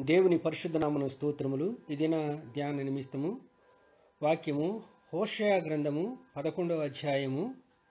దేవుని పరిశుద్ధ నామను స్తోత్రములు ఇదిన ధ్యాన నిమిత్తము వాక్యము హోషయ గ్రంథము పదకొండవ అధ్యాయము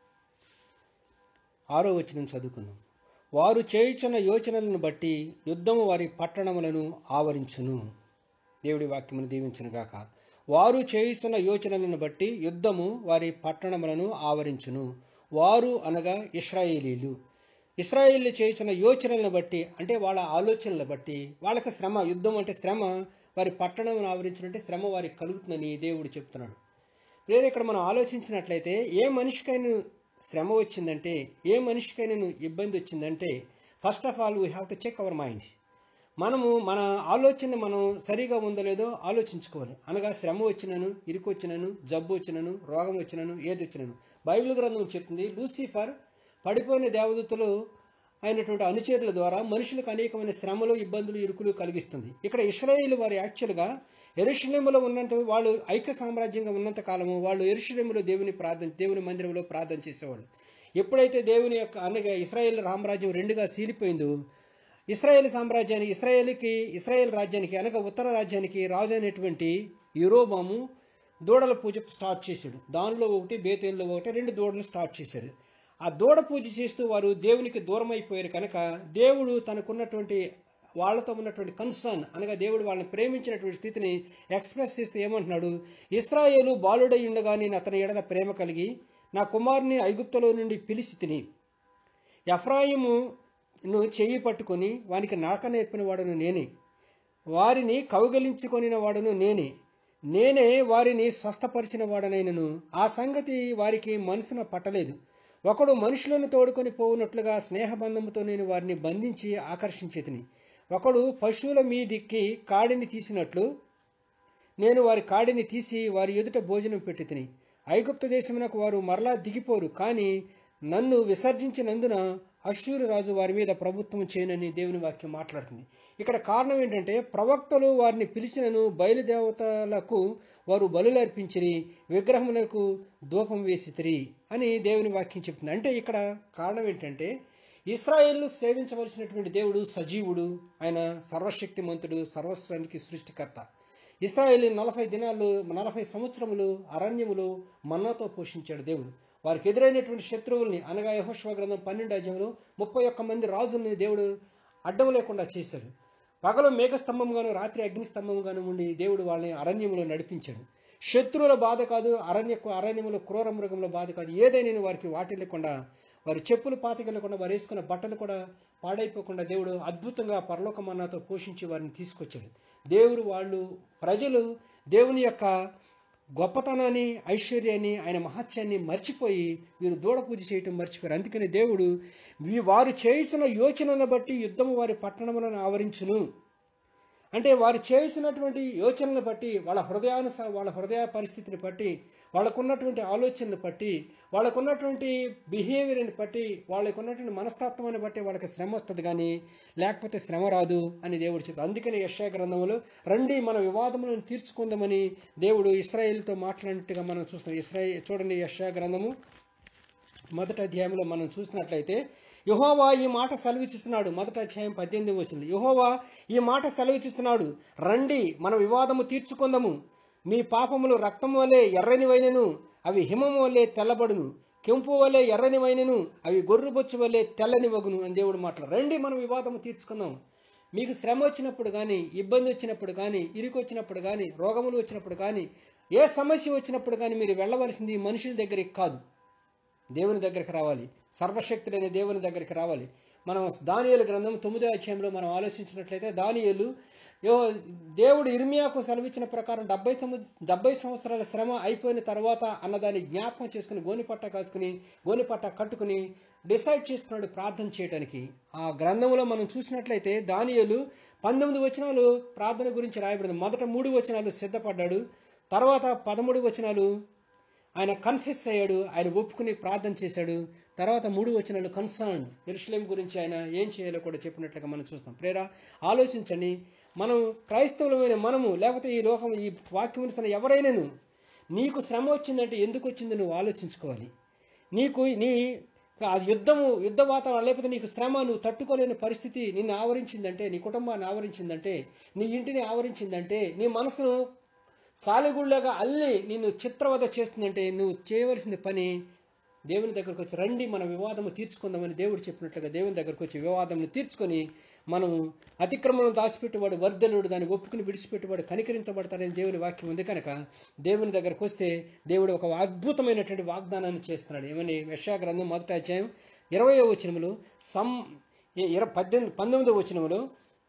ఆరో వచనం చదువుకుందాం వారు చేయుచున్న యోచనలను బట్టి యుద్ధము వారి పట్టణములను ఆవరించును దేవుడి వాక్యమును దీవించును గాక వారు చేయుచున్న యోచనలను బట్టి యుద్ధము వారి పట్టణములను ఆవరించును వారు అనగా ఇస్రాయేలీలు ఇస్రాయేళ్లు చేయుచున్న యోచనలను బట్టి అంటే వాళ్ళ ఆలోచనలను బట్టి వాళ్ళకి శ్రమ యుద్ధం అంటే శ్రమ వారి పట్టణం ఆవరించినట్టే శ్రమ వారికి కలుగుతుందని దేవుడు చెప్తున్నాడు వేరే ఇక్కడ మనం ఆలోచించినట్లయితే ఏ మనిషికైనా శ్రమ వచ్చిందంటే ఏ మనిషికైనా ఇబ్బంది వచ్చిందంటే first of all we have to check our mind మనము మన ఆలోచన మనం సరిగా ఉందో లేదో ఆలోచించుకోవాలి అనగా శ్రమ వచ్చినను ఇరుకు వచ్చినను జబ్బు వచ్చినను రోగం వచ్చినను ఏది వచ్చినను బైబిల్ గ్రంథం చెప్తుంది లూసిఫర్ పడిపోయిన దేవదూతలు అయినటువంటి అనుచరుల ద్వారా మనుషులకు అనేకమైన శ్రమలు ఇబ్బందులు ఇరుకులు కలిగిస్తుంది ఇక్కడ ఇస్రాయేల్ వారు యాక్చువల్గా ఎరుషలేములో ఉన్నంత వాళ్ళు ఐక్య సామ్రాజ్యంగా ఉన్నంత కాలము వాళ్ళు ఎరుషలేములో దేవుని ప్రార్థన దేవుని మందిరంలో ప్రార్థన చేసేవాళ్ళు ఎప్పుడైతే దేవుని యొక్క అనగా ఇస్రాయేల్ రామరాజ్యం రెండుగా సీలిపోయిందో ఇస్రాయేల్ సామ్రాజ్యానికి ఇస్రాయేల్కి ఇస్రాయేల్ రాజ్యానికి అనగా ఉత్తర రాజ్యానికి రాజు అయినటువంటి యూరోబాము దూడల పూజ స్టార్ట్ చేశాడు దానిలో ఒకటి బేతేల్లో ఒకటి రెండు దూడలు స్టార్ట్ చేశాడు ఆ దూడ పూజ చేస్తూ వారు దేవునికి దూరం అయిపోయారు కనుక దేవుడు తనకున్నటువంటి వాళ్ళతో ఉన్నటువంటి కన్సర్న్ అనగా దేవుడు వాళ్ళని ప్రేమించినటువంటి స్థితిని ఎక్స్ప్రెస్ చేస్తూ ఏమంటున్నాడు ఇస్రాయేలు బాలుడై ఉండగా నేను అతని ఎడల ప్రేమ కలిగి నా కుమారుని ఐగుప్తులో నుండి పిలిచి తిని ఎఫ్రాయిమును చెయ్యి పట్టుకొని వానికి నడక నేర్పిన వాడును నేనే వారిని కౌగలించుకొనిన వాడును నేనే నేనే వారిని స్వస్థపరిచిన వాడనైనను ఆ సంగతి వారికి మనసున పట్టలేదు ఒకడు మనుషులను తోడుకొని పోవునట్లుగా స్నేహబంధముతో నేను వారిని బంధించి ఆకర్షించేతిని ఒకడు పశువుల మీదికి కాడిని తీసినట్లు నేను వారి కాడిని తీసి వారి ఎదుట భోజనం పెట్టి తిని ఐగుప్త దేశమునకు వారు మరలా దిగిపోరు కానీ నన్ను విసర్జించినందున అశ్షూరు రాజు వారి మీద ప్రభుత్వం చేయనని దేవుని వాక్యం మాట్లాడుతుంది ఇక్కడ కారణం ఏంటంటే ప్రవక్తలు వారిని పిలిచినను బయలుదేవతలకు వారు బలులర్పించిరి విగ్రహములకు ధూపం వేసితిరి అని దేవుని వాక్యం చెప్తుంది అంటే ఇక్కడ కారణం ఏంటంటే ఇస్రాయేల్ను సేవించవలసినటువంటి దేవుడు సజీవుడు ఆయన సర్వశక్తిమంతుడు సర్వస్వానికి సృష్టికర్త ఇస్రాయేల్ నలభై దినాలు నలభై సంవత్సరములు అరణ్యములు మన్నాతో పోషించాడు దేవుడు వారికి ఎదురైనటువంటి శత్రువుల్ని అనగా యహోశ్వ గ్రంథం పన్నెండు అధ్యాయంలో ముప్పై ఒక్క మంది రాజుల్ని దేవుడు అడ్డం లేకుండా చేశాడు పగలు మేఘస్తంభంగాను రాత్రి అగ్నిస్తంభంగాను ఉండి దేవుడు వాళ్ళని అరణ్యంలో నడిపించాడు శత్రువుల బాధ కాదు అరణ్య అరణ్యములో క్రూర మృగంలో బాధ కాదు ఏదైనా వారికి వాటిల్లకుండా వారి చెప్పులు పాతికెళ్లకుండా వారు వేసుకున్న బట్టలు కూడా పాడైపోకుండా దేవుడు అద్భుతంగా పరలోకమన్నాతో పోషించి వారిని తీసుకొచ్చాడు దేవుడు వాళ్ళు ప్రజలు దేవుని యొక్క గొప్పతనాన్ని ఐశ్వర్యాన్ని ఆయన మహత్యాన్ని మర్చిపోయి వీరు దూడ పూజ చేయటం మర్చిపోయారు అందుకని దేవుడు వారు చేయించిన యోచనను బట్టి యుద్ధము వారి పట్టణములను ఆవరించును అంటే వారు చేసినటువంటి యోచనలను బట్టి వాళ్ళ హృదయానుస వాళ్ళ హృదయ పరిస్థితిని బట్టి వాళ్ళకున్నటువంటి ఆలోచనను బట్టి వాళ్ళకున్నటువంటి బిహేవియర్ని బట్టి వాళ్ళకున్నటువంటి మనస్తత్వాన్ని బట్టి వాళ్ళకి శ్రమ వస్తుంది కానీ లేకపోతే శ్రమ రాదు అని దేవుడు చెప్తాడు అందుకని యశా గ్రంథంలో రండి మన వివాదములను తీర్చుకుందామని దేవుడు ఇస్రాయేల్తో మాట్లాడినట్టుగా మనం చూస్తాం ఇస్రాయేల్ చూడండి యశా గ్రంథము మొదటి అధ్యాయంలో మనం చూసినట్లయితే యహోవా ఈ మాట సెలవిచ్చిస్తున్నాడు మొదటి అధ్యాయం పద్దెనిమిది వచ్చింది యహోవా ఈ మాట సెలవిచ్చిస్తున్నాడు రండి మన వివాదము తీర్చుకుందాము మీ పాపములు రక్తం వల్లే ఎర్రనివైనను అవి హిమము వల్లే తెల్లబడును కెంపు వల్లే ఎర్రనివైనను అవి గొర్రెబొచ్చు వల్లే తెల్లని వగును అని దేవుడు మాట్లాడు రండి మనం వివాదము తీర్చుకుందాం మీకు శ్రమ వచ్చినప్పుడు కానీ ఇబ్బంది వచ్చినప్పుడు కానీ ఇరుకు వచ్చినప్పుడు కానీ రోగములు వచ్చినప్పుడు కానీ ఏ సమస్య వచ్చినప్పుడు కానీ మీరు వెళ్ళవలసింది మనుషుల దగ్గరికి కాదు దేవుని దగ్గరికి రావాలి సర్వశక్తుడైన దేవుని దగ్గరికి రావాలి మనం దానియేలు గ్రంథం తొమ్మిదో అధ్యాయంలో మనం ఆలోచించినట్లయితే దానియేలు దేవుడు ఇర్మియాకు సెలవిచ్చిన ప్రకారం డెబ్బై తొమ్మిది డెబ్బై సంవత్సరాల శ్రమ అయిపోయిన తర్వాత అన్నదాన్ని జ్ఞాపకం చేసుకుని గోనిపట్ట కాసుకుని గోనిపట్ట కట్టుకుని డిసైడ్ చేసుకున్నాడు ప్రార్థన చేయడానికి ఆ గ్రంథంలో మనం చూసినట్లయితే దానియేలు పంతొమ్మిది వచనాలు ప్రార్థన గురించి రాయబడింది మొదట మూడు వచనాలు సిద్ధపడ్డాడు తర్వాత పదమూడు వచనాలు ఆయన కన్ఫెస్ అయ్యాడు ఆయన ఒప్పుకుని ప్రార్థన చేశాడు తర్వాత మూడు వచ్చిన కన్సర్న్ ఎరుషలేం గురించి ఆయన ఏం చేయాలో కూడా చెప్పినట్లుగా మనం చూస్తాం ప్రేరా ఆలోచించండి మనం క్రైస్తవులమైన మనము లేకపోతే ఈ లోకం ఈ వాక్యం వినిసిన ఎవరైనాను నీకు శ్రమ వచ్చిందంటే ఎందుకు వచ్చిందో నువ్వు ఆలోచించుకోవాలి నీకు నీ ఆ యుద్ధము యుద్ధ వాతావరణం లేకపోతే నీకు శ్రమ నువ్వు తట్టుకోలేని పరిస్థితి నిన్ను ఆవరించిందంటే నీ కుటుంబాన్ని ఆవరించిందంటే నీ ఇంటిని ఆవరించిందంటే నీ మనసును సాలెగుళ్ళగా అల్లి నిన్ను చిత్రవద చేస్తుందంటే నువ్వు చేయవలసిన పని దేవుని దగ్గరకు వచ్చి రండి మన వివాదము తీర్చుకుందామని దేవుడు చెప్పినట్లుగా దేవుని దగ్గరకు వచ్చి వివాదమును తీర్చుకొని మనం అతిక్రమణను దాచిపెట్టేవాడు వర్ధనుడు దాన్ని ఒప్పుకుని విడిచిపెట్టేవాడు కనికరించబడతారని దేవుని వాక్యం ఉంది కనుక దేవుని దగ్గరకు వస్తే దేవుడు ఒక అద్భుతమైనటువంటి వాగ్దానాన్ని చేస్తున్నాడు ఏమని యెషయా గ్రంథం మొదటి అధ్యాయం ఇరవయో వచనములు సం ఇర పద్దెనిమిది పంతొమ్మిదో వచనములు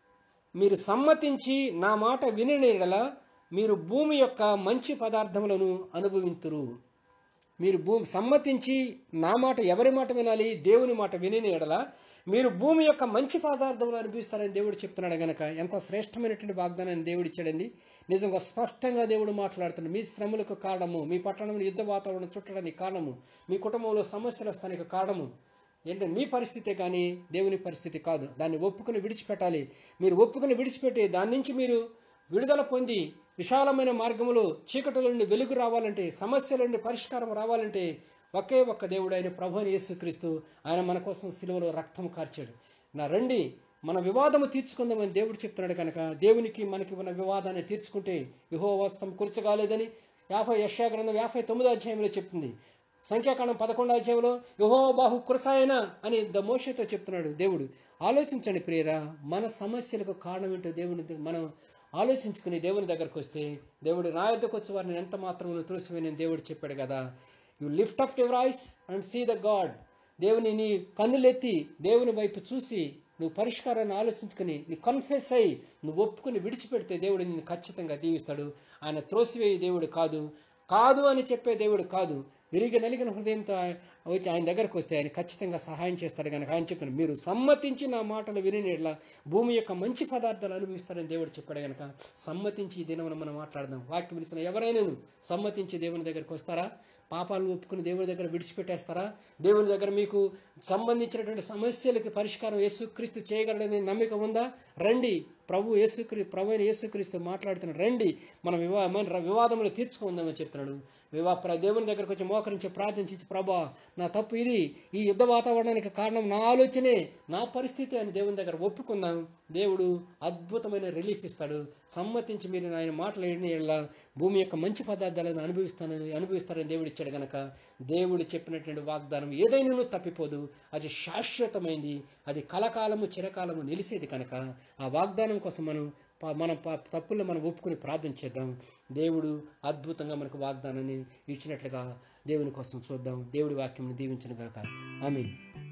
మీరు సమ్మతించి నా మాట వినిన మీరు భూమి యొక్క మంచి పదార్థములను అనుభవింతురు మీరు భూమి సమ్మతించి నా మాట ఎవరి మాట వినాలి దేవుని మాట విని ఎడల మీరు భూమి యొక్క మంచి పదార్థములు అనిపిస్తారని దేవుడు చెప్తున్నాడు గనక ఎంత శ్రేష్టమైనటువంటి వాగ్దానాన్ని దేవుడు ఇచ్చాడండి నిజంగా స్పష్టంగా దేవుడు మాట్లాడుతున్నాడు మీ శ్రమలకు కారణము మీ పట్టణంలో యుద్ధ వాతావరణం చుట్టడానికి కారణము మీ కుటుంబంలో సమస్యలు వస్తానికి కారణము ఏంటంటే మీ పరిస్థితే కానీ దేవుని పరిస్థితి కాదు దాన్ని ఒప్పుకుని విడిచిపెట్టాలి మీరు ఒప్పుకుని విడిచిపెట్టి దాని నుంచి మీరు విడుదల పొంది విశాలమైన మార్గములో చీకటి నుండి వెలుగు రావాలంటే సమస్యల నుండి పరిష్కారం రావాలంటే ఒకే ఒక్క దేవుడు ఆయన ప్రభు అయిన యేసుక్రీస్తు ఆయన మన కోసం సిలువలో రక్తం కార్చాడు నా రండి మన వివాదము తీర్చుకుందామని దేవుడు చెప్తున్నాడు కనుక దేవునికి మనకి మన వివాదాన్ని తీర్చుకుంటే యుహోవస్తం కూర్చగాలేదని యాభై యశా గ్రంథం యాభై తొమ్మిదో అధ్యాయంలో చెప్తుంది సంఖ్యాకాండం పదకొండో అధ్యాయంలో యుహో బాహు కురసాయన అని ద మోషతో చెప్తున్నాడు దేవుడు ఆలోచించండి ప్రియరా మన సమస్యలకు కారణం ఏంటో దేవుని మనం ఆలోచించుకుని దేవుని దగ్గరకు వస్తే దేవుడు నా యొద్దకు వచ్చే వారిని ఎంత మాత్రం తులసివేనని దేవుడు చెప్పాడు కదా you lift up your eyes and see the God దేవుని నీ కన్నులెత్తి దేవుని వైపు చూసి నువ్వు పరిష్కారాన్ని ఆలోచించుకుని నీ కన్ఫెస్ అయ్యి నువ్వు ఒప్పుకుని విడిచిపెడితే దేవుడు నిన్ను ఖచ్చితంగా దీవిస్తాడు ఆయన త్రోసివేయి దేవుడు కాదు కాదు అని చెప్పే దేవుడు కాదు విరిగి నలిగిన హృదయంతో వచ్చి ఆయన దగ్గరకు వస్తే ఆయన ఖచ్చితంగా సహాయం చేస్తాడు కనుక ఆయన చెప్పిన మీరు సమ్మతించి నా మాటలు వినినేట్లా భూమి యొక్క మంచి పదార్థాలు అనుభవిస్తారని దేవుడు చెప్పాడు కనుక సమ్మతించి ఈ దినమున మనం మాట్లాడదాం వాక్యం ఇచ్చిన ఎవరైనా సమ్మతించి దేవుని దగ్గరకు వస్తారా పాపాలను ఒప్పుకుని దేవుని దగ్గర విడిచిపెట్టేస్తారా దేవుని దగ్గర మీకు సంబంధించినటువంటి సమస్యలకి పరిష్కారం యేసుక్రీస్తు చేయగలడని నమ్మిక ఉందా రండి ప్రభు యేసుక్రీ ప్రభు అయిన యేసుక్రీస్తు మాట్లాడుతున్నాడు రండి మనం వివా మన వివాదములు తీర్చుకుందామని చెప్తున్నాడు వివా ప్ర దేవుని దగ్గరకు వచ్చి మోకరించి ప్రార్థించి ప్రభా నా తప్పు ఇది ఈ యుద్ధ వాతావరణానికి కారణం నా ఆలోచనే నా పరిస్థితి అని దేవుని దగ్గర ఒప్పుకుందాం దేవుడు అద్భుతమైన రిలీఫ్ ఇస్తాడు సమ్మతించి మీరు ఆయన మాట్లాడిన ఎడల భూమి యొక్క మంచి పదార్థాలను అనుభవిస్తానని అనుభవిస్తారని దేవుడు ఇచ్చాడు గనక దేవుడు చెప్పినటువంటి వాగ్దానం ఏదైనా తప్పిపోదు అది శాశ్వతమైంది అది కలకాలము చిరకాలము నిలిసేది కనుక ఆ వాగ్దానం కోసం మనం ప- మన ప- తప్పులను మనం ఒప్పుకుని ప్రార్థన చేద్దాం దేవుడు అద్భుతంగా మనకు వాగ్దానాన్ని ఇచ్చినట్లుగా దేవుని కోసం చూద్దాం దేవుడి వాక్యం దీవించిన గాక ఆమీన్